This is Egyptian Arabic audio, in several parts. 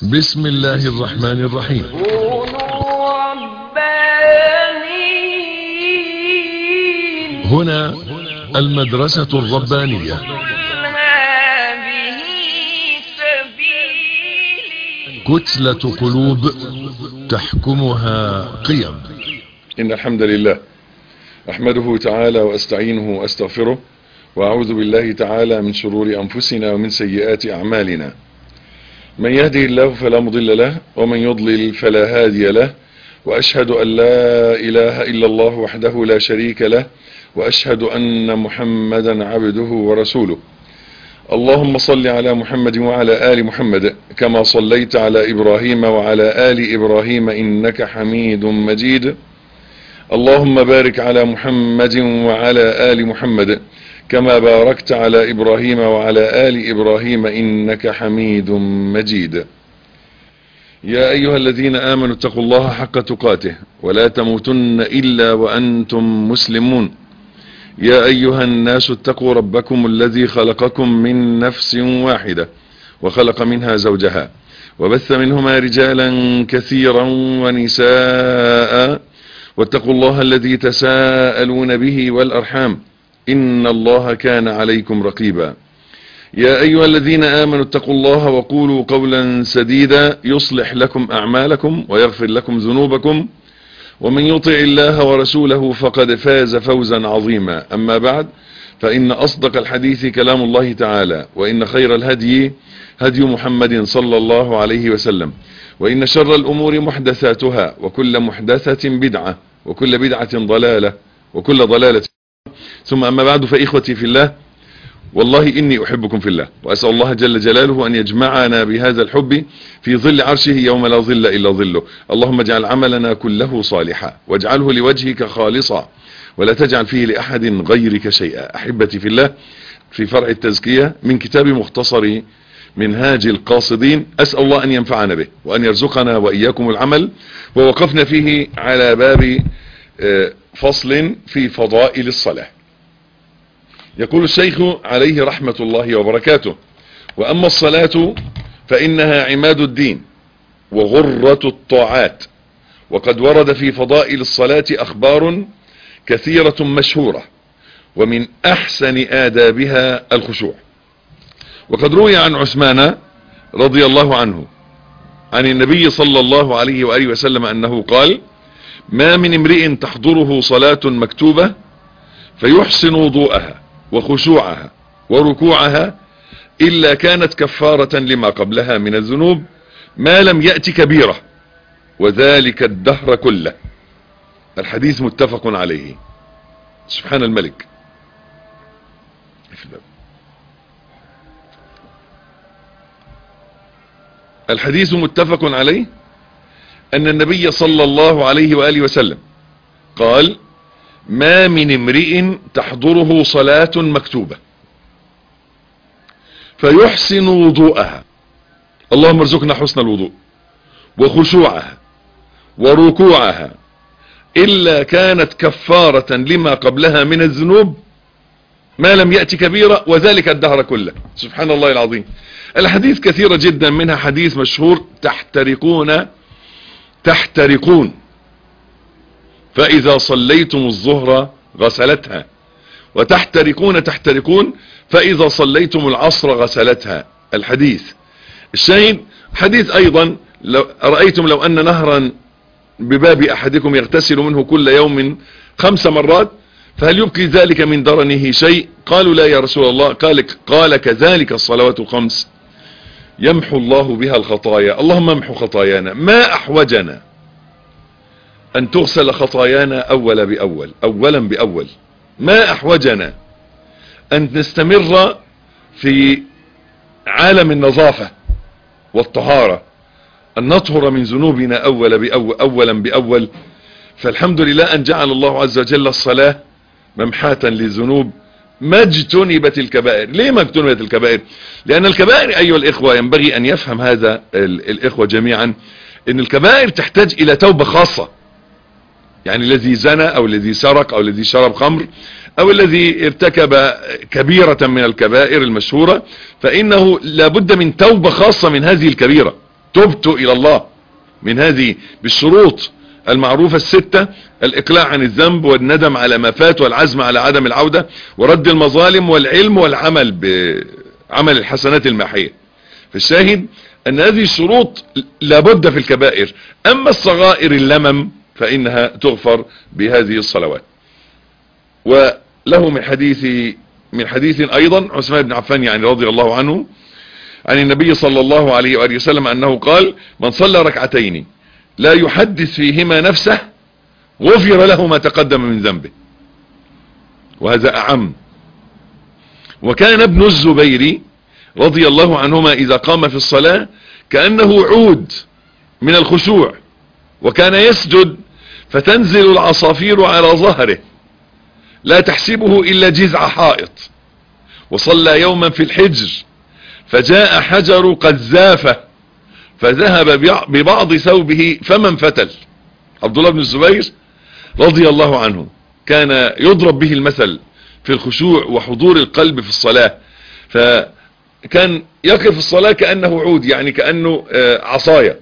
بسم الله الرحمن الرحيم كونوا ربانيين هنا المدرسة الربانية قل هذه سبيلي كتلة قلوب تحكمها قيم إن الحمد لله أحمده تعالى وأستعينه وأستغفره وأعوذ بالله تعالى من شرور أنفسنا ومن سيئات أعمالنا من يهدي الله فلا مضل له ومن يضلل فلا هادي له وأشهد أن لا إله إلا الله وحده لا شريك له وأشهد أن محمدا عبده ورسوله اللهم صل على محمد وعلى آل محمد كما صليت على إبراهيم وعلى آل إبراهيم إنك حميد مجيد اللهم بارك على محمد وعلى آل محمد كما باركت على إبراهيم وعلى آل إبراهيم إنك حميد مجيد يا أيها الذين آمنوا اتقوا الله حق تقاته ولا تموتن إلا وأنتم مسلمون يا أيها الناس اتقوا ربكم الذي خلقكم من نفس واحدة وخلق منها زوجها وبث منهما رجالا كثيرا ونساء واتقوا الله الذي تساءلون به والأرحام إن الله كان عليكم رقيبا يا أيها الذين آمنوا اتقوا الله وقولوا قولا سديدا يصلح لكم أعمالكم ويغفر لكم ذنوبكم ومن يطع الله ورسوله فقد فاز فوزا عظيما أما بعد فإن أصدق الحديث كلام الله تعالى وإن خير الهدي هدي محمد صلى الله عليه وسلم وإن شر الأمور محدثاتها وكل محدثة بدعة وكل بدعة ضلالة وكل ضلالة ثم أما بعد فإخوتي في الله والله إني أحبكم في الله وأسأل الله جل جلاله أن يجمعنا بهذا الحب في ظل عرشه يوم لا ظل إلا ظله اللهم اجعل عملنا كله صالحا واجعله لوجهك خالصا ولا تجعل فيه لأحد غيرك شيئا أحبتي في الله في فرع التزكية من كتاب مختصر منهاج القاصدين أسأل الله أن ينفعنا به وأن يرزقنا وإياكم العمل ووقفنا فيه على باب فصل في فضائل الصلاة يقول الشيخ عليه رحمة الله وبركاته وأما الصلاة فإنها عماد الدين وغرة الطاعات وقد ورد في فضائل الصلاة أخبار كثيرة مشهورة ومن أحسن آدابها الخشوع وقد روي عن عثمان رضي الله عنه عن النبي صلى الله عليه وآله وسلم أنه قال ما من امرئ تحضره صلاة مكتوبة فيحسن وضوءها وخشوعها وركوعها إلا كانت كفارة لما قبلها من الذنوب ما لم يأت كبيرة وذلك الدهر كله الحديث متفق عليه سبحان الملك الحديث متفق عليه أن النبي صلى الله عليه وآله وسلم قال ما من امرئ تحضره صلاة مكتوبة فيحسن وضوءها اللهم ارزقنا حسن الوضوء وخشوعها وركوعها إلا كانت كفارة لما قبلها من الذنوب ما لم يأتي كبيرة وذلك الدهر كله سبحان الله العظيم الحديث كثيرة جدا منها حديث مشهور تحترقون تحترقون فإذا صليتم الظهر غسلتها وتحترقون تحترقون فإذا صليتم العصر غسلتها الحديث الشاهد حديث أيضا لو رأيتم لو أن نهرا بباب أحدكم يغتسل منه كل يوم خمس مرات فهل يبقي ذلك من درنه شيء قالوا لا يا رسول الله قال, قال كذلك الصلوات الخمس يمحو الله بها الخطايا اللهم امحو خطايانا ما أحوجنا أن تغسل خطايانا أول بأول أولا بأول ما أحوجنا أن نستمر في عالم النظافة والطهارة أن نطهر من ذنوبنا أول بأول أولا بأول فالحمد لله أن جعل الله عز وجل الصلاة ممحاة للذنوب ما اجتنبت الكبائر ليه ما اجتنبت الكبائر لأن الكبائر أيها الإخوة ينبغي أن يفهم هذا الإخوة جميعا أن الكبائر تحتاج إلى توبة خاصة يعني الذي زنى أو الذي سرق أو الذي شرب خمر أو الذي ارتكب كبيرة من الكبائر المشهورة فإنه لابد من توبة خاصة من هذه الكبيرة تبت الى الله من هذه بالشروط المعروفة الستة الاقلاع عن الذنب والندم على ما فات والعزم على عدم العودة ورد المظالم والعلم والعمل بعمل الحسنات الماحية فالشاهد ان هذه الشروط لابد في الكبائر اما الصغائر اللمم فانها تغفر بهذه الصلوات وله من حديث من حديث ايضا عثمان بن عفان يعني رضي الله عنه عن النبي صلى الله عليه وآله وسلم انه قال من صلى ركعتين لا يحدث فيهما نفسه غفر له ما تقدم من ذنبه وهذا اعم وكان ابن الزبير رضي الله عنهما اذا قام في الصلاة كأنه عود من الخشوع وكان يسجد فتنزل العصافير على ظهره لا تحسبه الا جذع حائط وصلى يوما في الحجر فجاء حجر قذافة فذهب ببعض ثوبه فمن فتل عبد الله بن الزبير رضي الله عنه كان يضرب به المثل في الخشوع وحضور القلب في الصلاة فكان يقف الصلاة كأنه عود يعني كأنه عصاية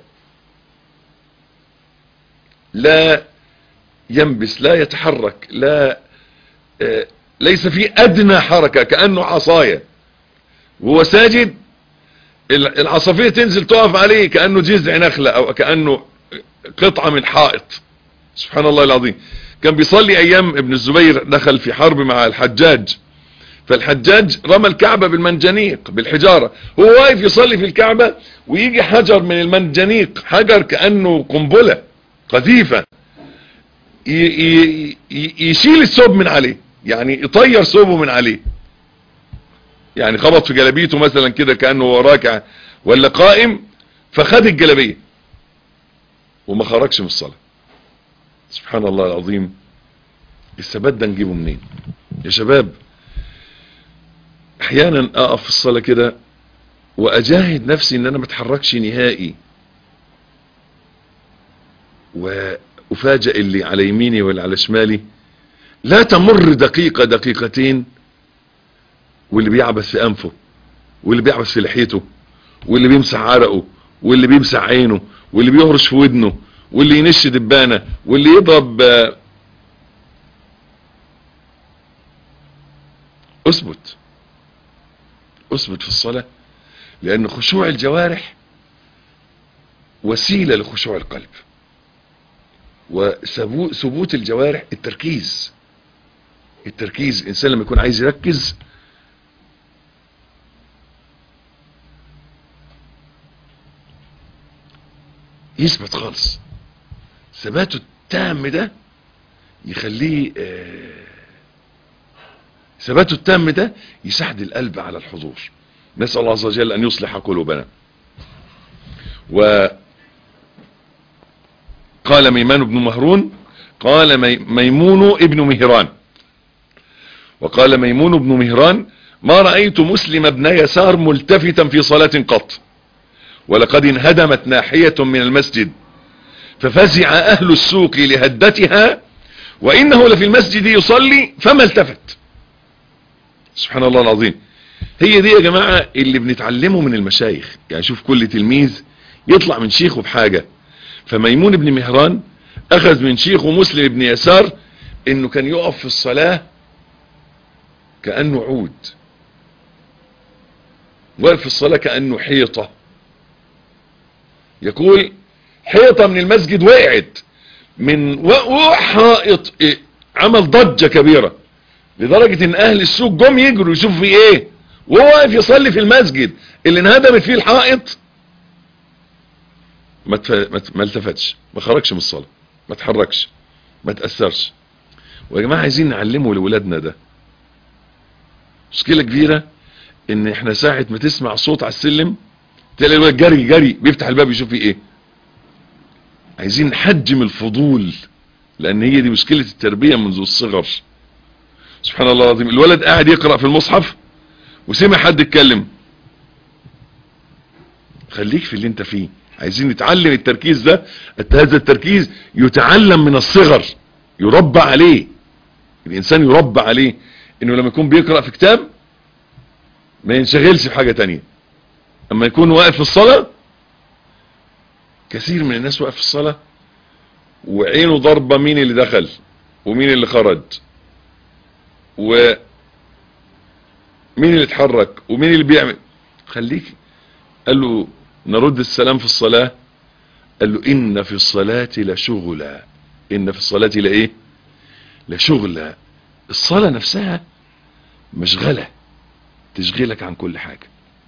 لا ينبس لا يتحرك لا ليس في أدنى حركة كأنه عصاية وهو ساجد العصافير تنزل تقف عليه كأنه جذع نخلة او كأنه قطعة من حائط سبحان الله العظيم كان بيصلي ايام ابن الزبير دخل في حرب مع الحجاج فالحجاج رمى الكعبة بالمنجنيق بالحجارة هو واقف يصلي في الكعبة ويجي حجر من المنجنيق حجر كأنه قنبلة قذيفة يشيل الثوب من عليه يعني يطير ثوبه من عليه يعني خبط في جلبيته مثلا كده كأنه هو راكع ولا قائم فخد الجلبية وما خرجش من الصلاة سبحان الله العظيم الثبات ده نجيبه منين يا شباب احيانا اقف في الصلاة كده واجاهد نفسي ان انا ما اتحركش نهائي وافاجئ اللي على يميني واللي على شمالي لا تمر دقيقة دقيقتين واللي بيعبس في انفه واللي بيعبس في لحيته واللي بيمسح عرقه واللي بيمسح عينه واللي بيهرش في ودنه واللي ينش دبانة واللي يضرب اثبت اثبت في الصلاة لان خشوع الجوارح وسيلة لخشوع القلب وثبوت الجوارح التركيز التركيز الانسان لما يكون عايز يركز يثبت خالص ثباته التام ده يخليه ثباته التام ده يساعد القلب على الحضور نسأل الله عز وجل أن يصلح قلوبنا وقال ميمان بن مهرون قال ميمون ابن مهران وقال ميمون بن مهران ما رأيت مسلم ابن يسار ملتفتا في صلاة قط ولقد انهدمت ناحية من المسجد ففزع اهل السوق لهدتها وانه لفي المسجد يصلي فما التفت سبحان الله العظيم هي دي يا جماعة اللي بنتعلمه من المشايخ يعني شوف كل تلميذ يطلع من شيخه بحاجة فميمون بن مهران اخذ من شيخه مسلم بن يسار انه كان يقف في الصلاة كأنه عود واقف في الصلاة كأنه حيطة يقول حيطة من المسجد وقعت من وقوع حائط إيه؟ عمل ضجة كبيرة لدرجة ان اهل السوق جم يجروا يشوفوا في ايه وهو واقف يصلي في المسجد اللي انهدمت فيه الحائط ما تف... ما التفتش ما خرجش من الصلاة ما تحركش ما تأثرش ويا جماعة عايزين نعلمه لولادنا ده مشكلة كبيرة ان احنا ساعة ما تسمع صوت على السلم تلاقي الولد جري جري بيفتح الباب يشوف فيه ايه عايزين نحجم الفضول لان هي دي مشكلة التربية منذ الصغر سبحان الله العظيم الولد قاعد يقرأ في المصحف وسمع حد يتكلم خليك في اللي انت فيه عايزين نتعلم التركيز ده هذا التركيز يتعلم من الصغر يربى عليه الانسان يربى عليه انه لما يكون بيقرأ في كتاب ما ينشغلش في حاجة تانية اما يكون واقف في الصلاة كثير من الناس واقف في الصلاة وعينه ضربة مين اللي دخل ومين اللي خرج ومين اللي اتحرك ومين اللي بيعمل خليك قال له نرد السلام في الصلاة قال له إن في الصلاة لشغلا إن في الصلاة لإيه لشغلا الصلاة نفسها مشغلة تشغلك عن كل حاجة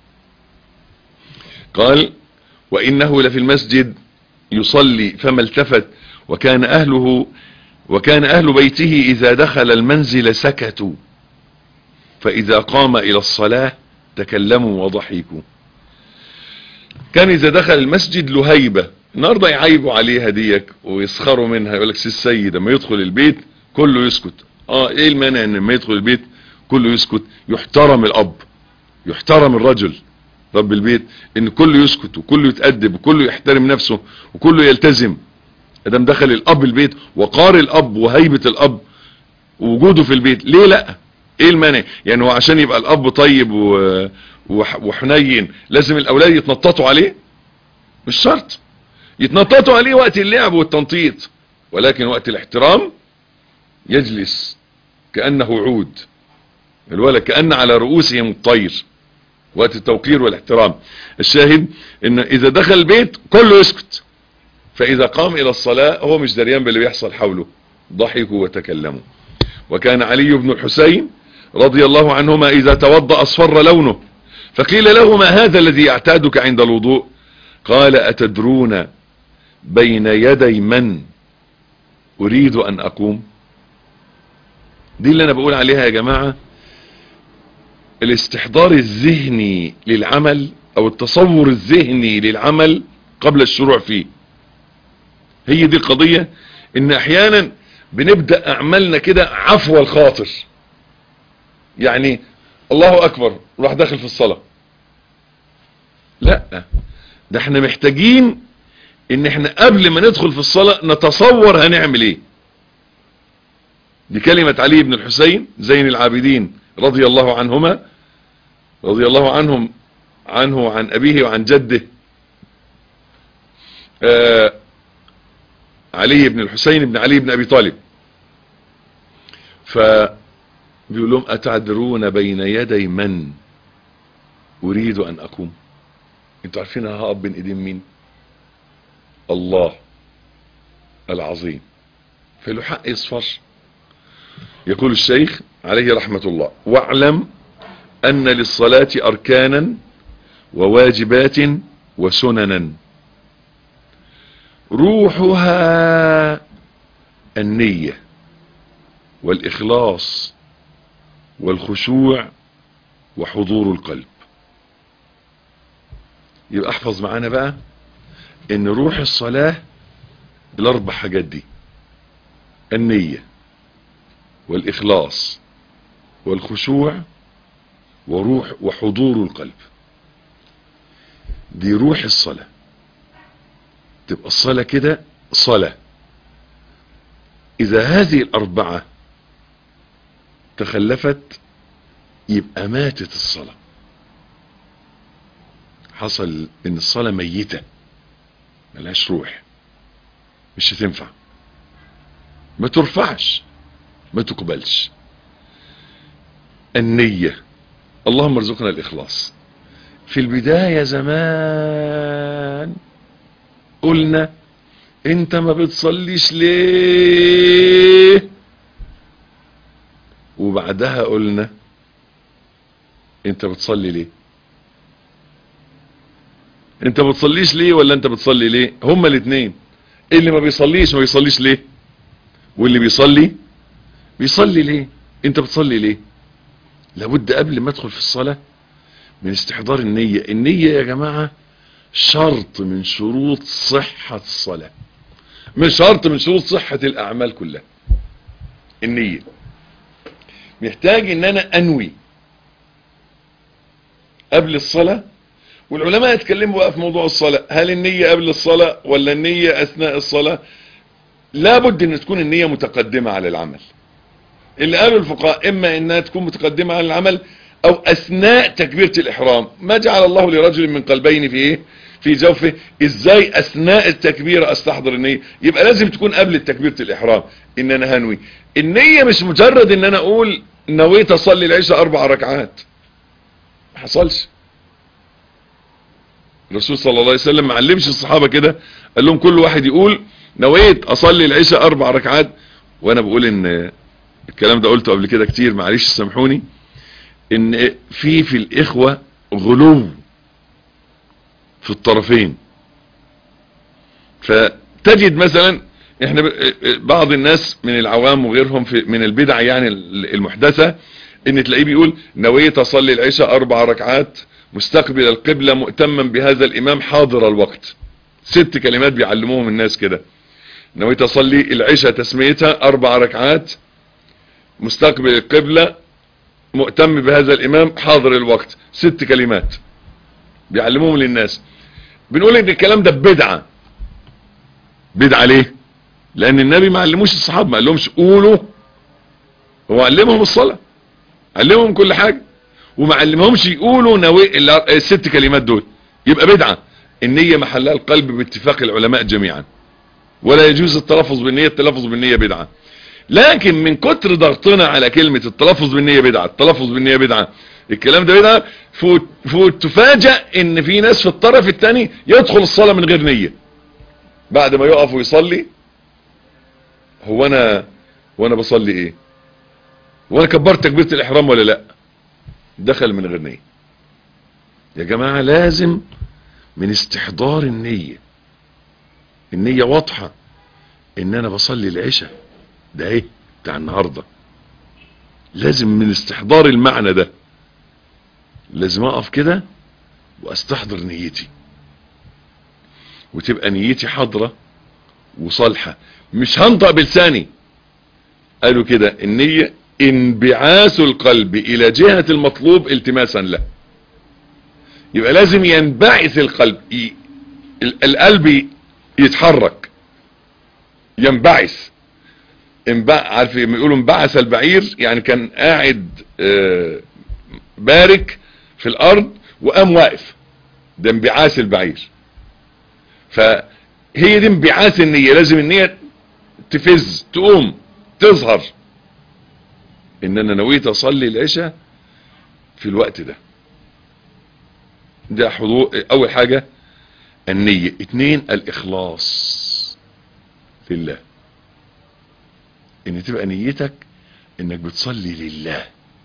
قال وإنه لفي المسجد يصلي فما التفت وكان أهله وكان أهل بيته إذا دخل المنزل سكتوا فإذا قام إلى الصلاة تكلموا وضحكوا كان إذا دخل المسجد له هيبة النهارده يعيبوا عليها ديك ويسخروا منها يقول لك سي السيد لما يدخل البيت كله يسكت اه ايه المانع ان لما يدخل البيت كله يسكت يحترم الاب يحترم الرجل رب البيت ان كله يسكت وكله يتأدب وكله يحترم نفسه وكله يلتزم ادام دخل الاب البيت وقار الاب وهيبة الاب ووجوده في البيت ليه لا ايه المانع يعني هو عشان يبقى الاب طيب و... وح... وحنين لازم الاولاد يتنططوا عليه مش شرط يتنططوا عليه وقت اللعب والتنطيط ولكن وقت الاحترام يجلس كأنه عود الولد كأن على رؤوسهم الطير وقت التوقير والاحترام الشاهد ان اذا دخل البيت كله يسكت فاذا قام الى الصلاة هو مش دريان باللي بيحصل حوله ضحكوا وتكلموا وكان علي بن الحسين رضي الله عنهما اذا توضأ اصفر لونه فقيل له ما هذا الذي يعتادك عند الوضوء قال اتدرون بين يدي من اريد ان اقوم دي اللي انا بقول عليها يا جماعة الاستحضار الذهني للعمل او التصور الذهني للعمل قبل الشروع فيه هي دي القضية ان احيانا بنبدأ اعمالنا كده عفو الخاطر يعني الله اكبر راح داخل في الصلاة لا ده احنا محتاجين ان احنا قبل ما ندخل في الصلاة نتصور هنعمل ايه دي كلمة علي بن الحسين زين العابدين رضي الله عنهما رضي الله عنهم عنه وعن أبيه وعن جده آه علي بن الحسين بن علي بن أبي طالب فبيقول لهم أتعذرون بين يدي من أريد أن أقوم انتوا عارفين هقف بين ايدين مين الله العظيم فله حق يصفر يقول الشيخ عليه رحمة الله واعلم أن للصلاة أركانا وواجبات وسننا روحها النية والإخلاص والخشوع وحضور القلب يبقى احفظ معانا بقى ان روح الصلاة الاربع حاجات دي النية والاخلاص والخشوع وروح وحضور القلب دي روح الصلاة تبقى الصلاة كده صلاة اذا هذه الاربعة تخلفت يبقى ماتت الصلاة حصل ان الصلاة ميتة ملهاش روح مش هتنفع ما ترفعش ما تقبلش النية اللهم ارزقنا الاخلاص في البداية زمان قلنا انت ما بتصليش ليه وبعدها قلنا انت بتصلي ليه انت بتصليش ليه ولا انت بتصلي ليه هما الاثنين اللي ما بيصليش ما بيصليش ليه واللي بيصلي بيصلي ليه انت بتصلي ليه لابد قبل ما ادخل في الصلاة من استحضار النية النية يا جماعة شرط من شروط صحة الصلاة مش شرط من شروط صحة الاعمال كلها النية محتاج ان انا انوي قبل الصلاة والعلماء يتكلموا بقى في موضوع الصلاة هل النية قبل الصلاة ولا النية اثناء الصلاة لابد ان تكون النية متقدمة على العمل اللي قالوا الفقهاء اما انها تكون متقدمة على العمل او اثناء تكبيرة الاحرام ما جعل الله لرجل من قلبين في ايه في جوفه ازاي اثناء التكبير استحضر النية يبقى لازم تكون قبل تكبيرة الاحرام ان انا هنوي النية مش مجرد ان انا اقول نويت اصلي العشاء اربع ركعات ما حصلش الرسول صلى الله عليه وسلم ما علمش الصحابة كده قال لهم كل واحد يقول نويت اصلي العشاء اربع ركعات وانا بقول ان الكلام ده قلته قبل كده كتير معلش سامحوني ان في في الاخوة غلو في الطرفين فتجد مثلا احنا ب- بعض الناس من العوام وغيرهم في من البدع يعني المحدثة ان تلاقيه بيقول نويت اصلي العشاء اربع ركعات مستقبل القبلة مؤتما بهذا الامام حاضر الوقت ست كلمات بيعلموهم الناس كده نويت اصلي العشاء تسميتها اربع ركعات مستقبل القبلة مؤتم بهذا الامام حاضر الوقت ست كلمات بيعلموهم للناس بنقول ان الكلام ده بدعة بدعة ليه لان النبي ما علموش الصحابة ما قالهمش قولوا هو علمهم الصلاة علمهم كل حاجة وما علمهمش يقولوا نوي ال- الست كلمات دول يبقى بدعة النية محلها القلب باتفاق العلماء جميعا ولا يجوز التلفظ بالنية التلفظ بالنية بدعة لكن من كتر ضغطنا على كلمة التلفظ بالنية بدعة التلفظ بالنية بدعة الكلام ده بدعة فوت, فوت تفاجأ ان في ناس في الطرف الثاني يدخل الصلاة من غير نية بعد ما يقف ويصلي هو انا وانا بصلي ايه وانا كبرت تكبيرة الاحرام ولا لا دخل من غير نية يا جماعة لازم من استحضار النية النية واضحة ان انا بصلي العشاء ده ايه بتاع النهاردة لازم من استحضار المعنى ده لازم اقف كده واستحضر نيتي وتبقى نيتي حاضرة وصالحة مش هنطق بلساني قالوا كده النية انبعاث القلب الى جهة المطلوب التماسا له يبقى لازم ينبعث القلب ي... ال- القلب يتحرك ينبعث انبع... عارف لما يقولوا انبعث البعير يعني كان قاعد آه، بارك في الارض وقام واقف ده انبعاث البعير فهي دي انبعاث النية لازم النية تفز تقوم تظهر ان انا نويت اصلي العشاء في الوقت ده ده حضور اول حاجة النية اتنين الاخلاص لله ان تبقى نيتك انك بتصلي لله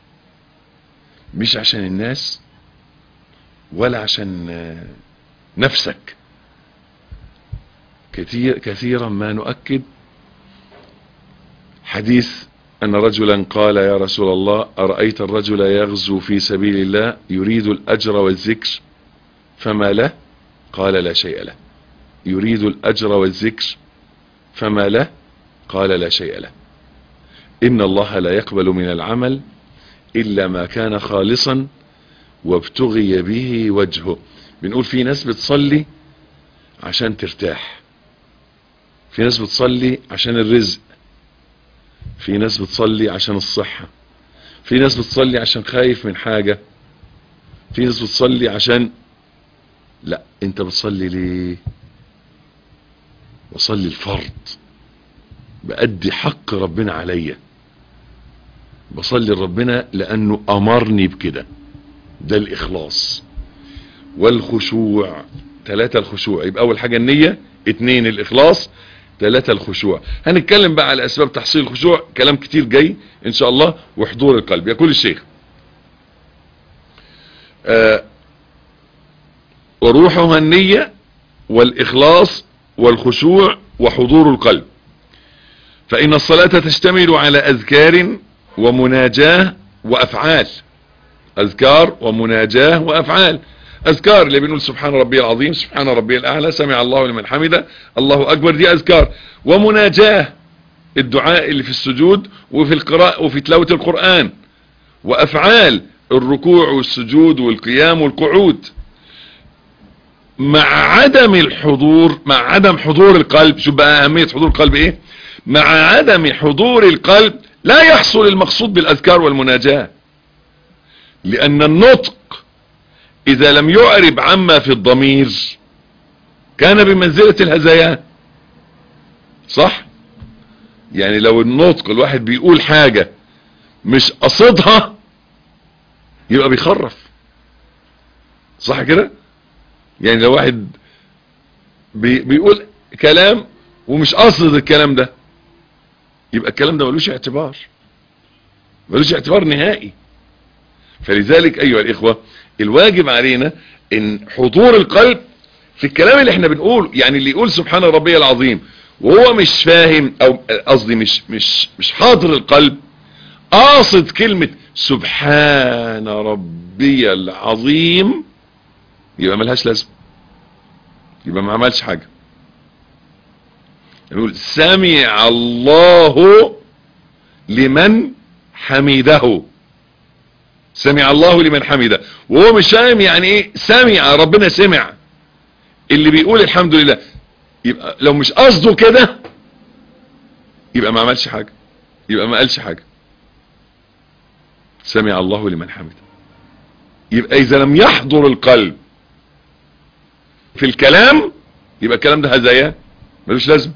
مش عشان الناس ولا عشان آه، نفسك كثير كثيرا ما نؤكد حديث أن رجلا قال يا رسول الله أرأيت الرجل يغزو في سبيل الله يريد الأجر والذكر فما له قال لا شيء له يريد الأجر والذكر فما له قال لا شيء له إن الله لا يقبل من العمل إلا ما كان خالصا وابتغي به وجهه بنقول في ناس بتصلي عشان ترتاح في ناس بتصلي عشان الرزق في ناس بتصلي عشان الصحة في ناس بتصلي عشان خايف من حاجة في ناس بتصلي عشان لا انت بتصلي ليه بصلي الفرض بأدي حق ربنا عليا بصلي لربنا لأنه أمرني بكده ده الإخلاص والخشوع ثلاثة الخشوع يبقى أول حاجة النية اتنين الإخلاص ثلاثة الخشوع هنتكلم بقى على أسباب تحصيل الخشوع كلام كتير جاي إن شاء الله وحضور القلب يقول الشيخ آه وروحها النية والإخلاص والخشوع وحضور القلب فإن الصلاة تشتمل على أذكار ومناجاة وأفعال أذكار ومناجاة وأفعال أذكار اللي بنقول سبحان ربي العظيم سبحان ربي الأعلى سمع الله لمن حمده الله أكبر دي أذكار ومناجاة الدعاء اللي في السجود وفي القراءة وفي تلاوة القرآن وأفعال الركوع والسجود والقيام والقعود مع عدم الحضور مع عدم حضور القلب شوف بقى أهمية حضور القلب إيه مع عدم حضور القلب لا يحصل المقصود بالأذكار والمناجاة لأن النطق إذا لم يعرب عما في الضمير كان بمنزلة الهذيان صح يعني لو النطق الواحد بيقول حاجة مش قصدها يبقى بيخرف صح كده يعني لو واحد بي بيقول كلام ومش قصد الكلام ده يبقى الكلام ده ملوش اعتبار ملوش اعتبار نهائي فلذلك ايها الاخوة الواجب علينا ان حضور القلب في الكلام اللي احنا بنقوله يعني اللي يقول سبحان ربي العظيم وهو مش فاهم او قصدي مش مش مش حاضر القلب قاصد كلمة سبحان ربي العظيم يبقى ملهاش لازمه يبقى ما عملش حاجة يقول سمع الله لمن حمده سمع الله لمن حمده وهو مش فاهم يعني ايه سمع ربنا سمع اللي بيقول الحمد لله يبقى لو مش قصده كده يبقى ما عملش حاجة يبقى ما قالش حاجة سمع الله لمن حمده يبقى اذا لم يحضر القلب في الكلام يبقى الكلام ده هزايا ملوش لازمه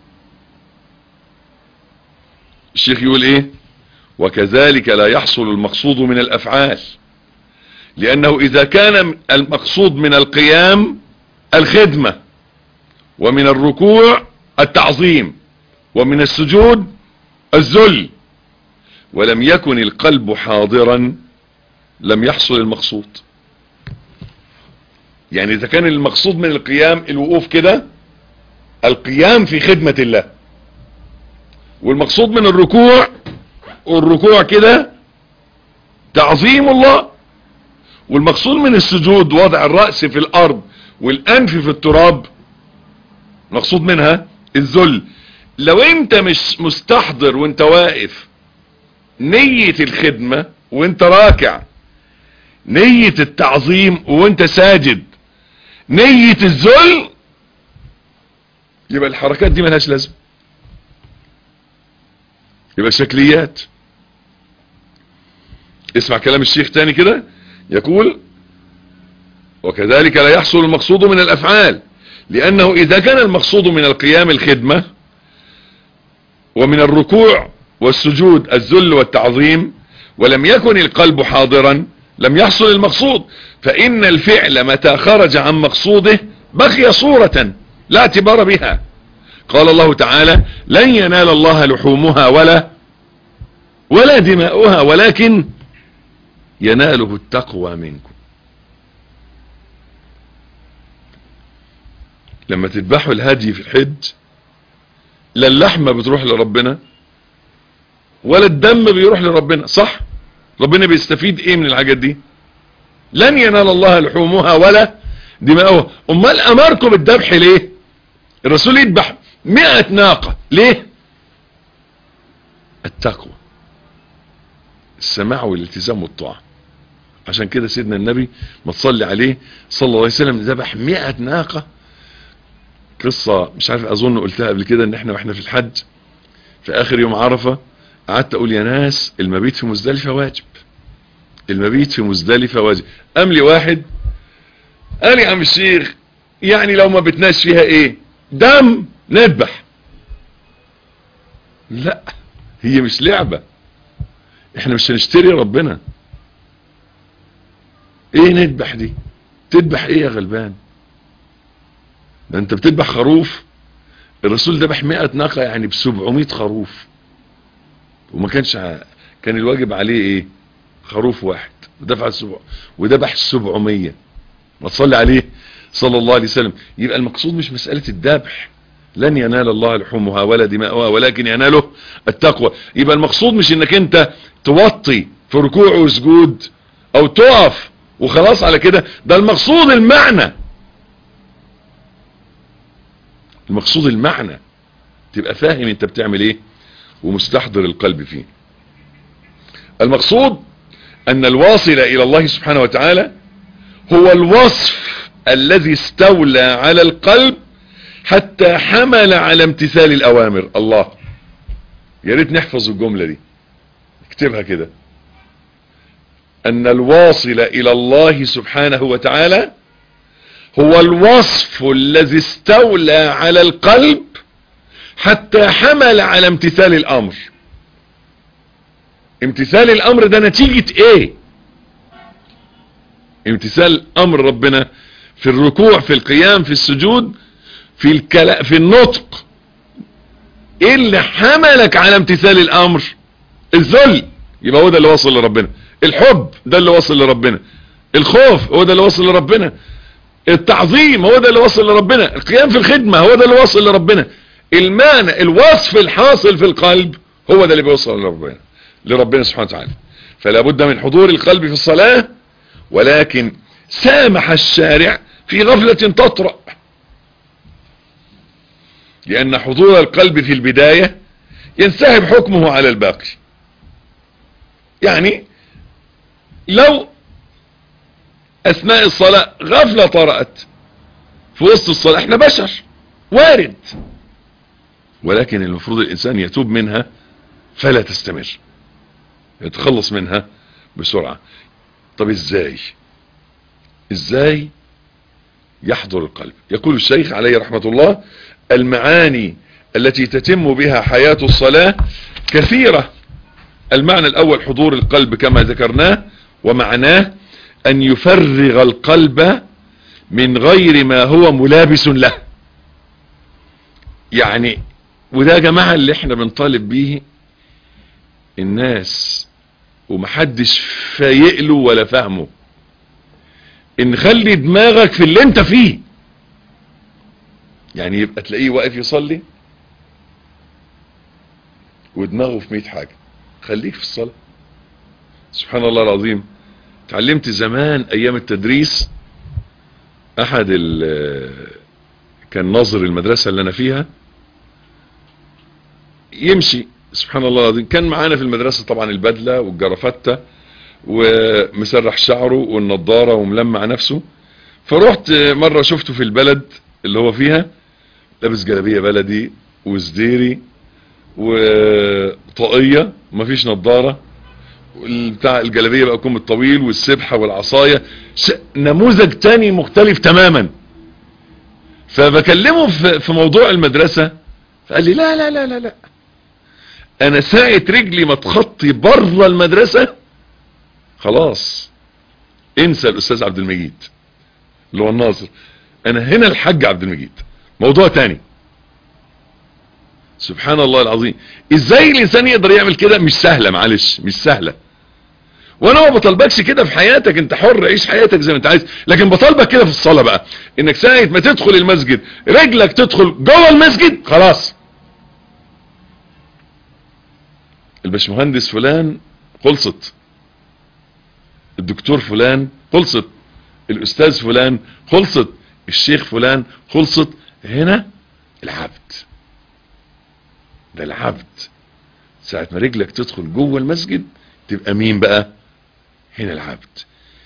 الشيخ يقول ايه وكذلك لا يحصل المقصود من الافعال لانه اذا كان المقصود من القيام الخدمة ومن الركوع التعظيم ومن السجود الذل ولم يكن القلب حاضرا لم يحصل المقصود يعني اذا كان المقصود من القيام الوقوف كده القيام في خدمة الله والمقصود من الركوع الركوع كده تعظيم الله والمقصود من السجود وضع الرأس في الارض والانف في التراب مقصود منها الذل لو انت مش مستحضر وانت واقف نية الخدمة وانت راكع نية التعظيم وانت ساجد نية الذل يبقى الحركات دي ملهاش لازمه يبقى شكليات اسمع كلام الشيخ تاني كده يقول وكذلك لا يحصل المقصود من الافعال لانه اذا كان المقصود من القيام الخدمة ومن الركوع والسجود الذل والتعظيم ولم يكن القلب حاضرا لم يحصل المقصود فان الفعل متى خرج عن مقصوده بقي صورة لا اعتبار بها قال الله تعالى لن ينال الله لحومها ولا ولا دماؤها ولكن يناله التقوى منكم لما تذبحوا الهدي في الحج لا اللحمة بتروح لربنا ولا الدم بيروح لربنا صح ربنا بيستفيد ايه من الحاجات دي لن ينال الله لحومها ولا دماؤها امال امركم بالذبح ليه الرسول يذبح مئة ناقة ليه التقوى السماع والالتزام والطاعة عشان كده سيدنا النبي ما تصلي عليه صلى الله عليه وسلم ذبح مئة ناقة قصة مش عارف اظن قلتها قبل كده ان احنا واحنا في الحج في اخر يوم عرفة قعدت اقول يا ناس المبيت في مزدلفة واجب المبيت في مزدلفة واجب قام لي واحد قال يا عم الشيخ يعني لو ما بتناش فيها ايه دم نذبح لا هي مش لعبة احنا مش هنشتري ربنا ايه نذبح دي تذبح ايه يا غلبان ده انت بتذبح خروف الرسول ذبح 100 ناقة يعني ب 700 خروف وما كانش ع... كان الواجب عليه ايه خروف واحد ودفع السبع وذبح 700 ما تصلي عليه صلى الله عليه وسلم يبقى المقصود مش مسألة الذبح لن ينال الله لحومها ولا دماؤها ولكن يناله التقوى يبقى المقصود مش انك انت توطي في ركوع وسجود او تقف وخلاص على كده ده المقصود المعنى المقصود المعنى تبقى فاهم انت بتعمل ايه ومستحضر القلب فيه المقصود ان الواصل الى الله سبحانه وتعالى هو الوصف الذي استولى على القلب حتى حمل على امتثال الاوامر الله يا ريت نحفظ الجملة دي اكتبها كده ان الواصل الى الله سبحانه وتعالى هو الوصف الذي استولى على القلب حتى حمل على امتثال الامر امتثال الامر ده نتيجة ايه امتثال امر ربنا في الركوع في القيام في السجود في الكلا في النطق ايه اللي حملك على امتثال الامر الذل يبقى هو ده اللي وصل لربنا الحب ده اللي وصل لربنا الخوف هو ده اللي وصل لربنا التعظيم هو ده اللي وصل لربنا القيام في الخدمة هو ده اللي وصل لربنا المعنى الوصف الحاصل في القلب هو ده اللي بيوصل لربنا لربنا سبحانه وتعالى فلا بد من حضور القلب في الصلاة ولكن سامح الشارع في غفلة تطرأ لأن حضور القلب في البداية ينسحب حكمه على الباقي يعني لو أثناء الصلاة غفلة طرأت في وسط الصلاة احنا بشر وارد ولكن المفروض الإنسان يتوب منها فلا تستمر يتخلص منها بسرعة طب ازاي ازاي يحضر القلب يقول الشيخ عليه رحمة الله المعاني التي تتم بها حياة الصلاة كثيرة المعنى الاول حضور القلب كما ذكرناه ومعناه ان يفرغ القلب من غير ما هو ملابس له يعني وده يا جماعة اللي احنا بنطالب بيه الناس ومحدش فايقله ولا فاهمه ان خلي دماغك في اللي انت فيه يعني يبقى تلاقيه واقف يصلي ودماغه في مئة حاجة خليك في الصلاة سبحان الله العظيم تعلمت زمان ايام التدريس احد كان ناظر المدرسة اللي انا فيها يمشي سبحان الله العظيم كان معانا في المدرسة طبعا البدلة والجرافته ومسرح شعره والنضارة وملمع نفسه فروحت مرة شفته في البلد اللي هو فيها لابس جلابية بلدي وزديري وطاقية مفيش نضارة بتاع الجلابية بقى كم الطويل والسبحة والعصاية نموذج تاني مختلف تماما فبكلمه في موضوع المدرسة فقال لي لا لا لا لا لا انا ساعة رجلي ما تخطي بره المدرسة خلاص انسى الاستاذ عبد المجيد اللي هو الناظر انا هنا الحاج عبد المجيد موضوع تاني سبحان الله العظيم ازاي الانسان يقدر يعمل كده مش سهلة معلش مش سهلة وانا ما بطلبكش كده في حياتك انت حر عيش حياتك زي ما انت عايز لكن بطلبك كده في الصلاة بقى انك ساعة ما تدخل المسجد رجلك تدخل جوه المسجد خلاص الباشمهندس فلان خلصت الدكتور فلان خلصت الاستاذ فلان خلصت الشيخ فلان خلصت هنا العبد ده العبد ساعة ما رجلك تدخل جوه المسجد تبقى مين بقى هنا العبد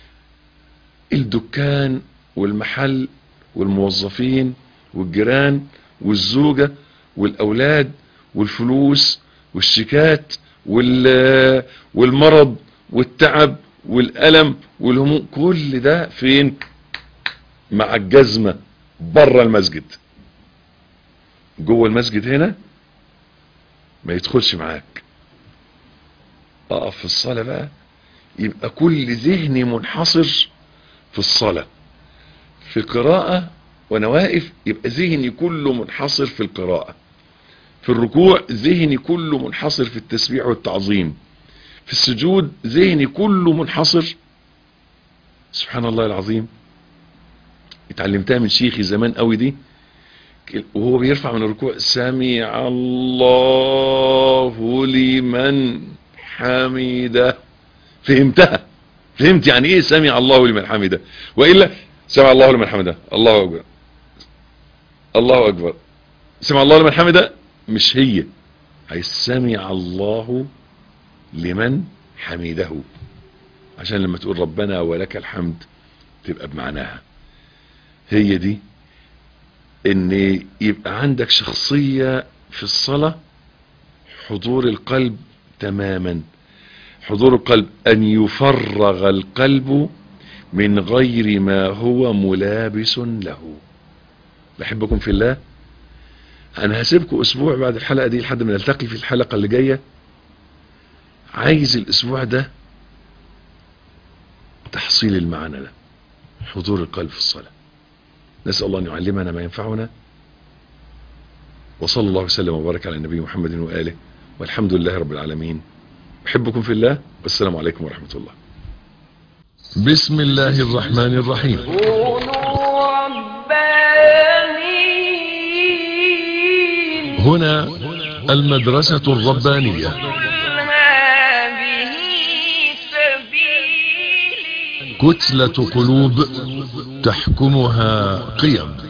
الدكان والمحل والموظفين والجيران والزوجة والاولاد والفلوس والشيكات والمرض والتعب والألم والهموم كل ده فين مع الجزمة بره المسجد جوه المسجد هنا ما يدخلش معاك اقف في الصلاة بقى يبقى كل ذهني منحصر في الصلاة في قراءة وانا واقف يبقى ذهني كله منحصر في القراءة في الركوع ذهني كله منحصر في التسبيح والتعظيم في السجود ذهني كله منحصر سبحان الله العظيم اتعلمتها من شيخي زمان قوي دي وهو بيرفع من الركوع سمع الله لمن حمده فهمتها فهمت يعني ايه سمع الله لمن حمده وإلا سمع الله لمن حمده الله أكبر الله أكبر سمع الله لمن حمده مش هي هي سمع الله لمن حمده عشان لما تقول ربنا ولك الحمد تبقى بمعناها هي دي ان يبقى عندك شخصية في الصلاة حضور القلب تماما حضور القلب ان يفرغ القلب من غير ما هو ملابس له بحبكم في الله انا هسيبكم اسبوع بعد الحلقة دي لحد ما نلتقي في الحلقة اللي جاية عايز الاسبوع ده تحصيل المعنى ده حضور القلب في الصلاة نسأل الله أن يعلمنا ما ينفعنا وصلى الله وسلم وبارك على النبي محمد وآله والحمد لله رب العالمين أحبكم في الله والسلام عليكم ورحمة الله بسم الله الرحمن الرحيم كونوا ربانيين هنا المدرسة الربانية قل هذه سبيلي كتلة قلوب تحكمها قيم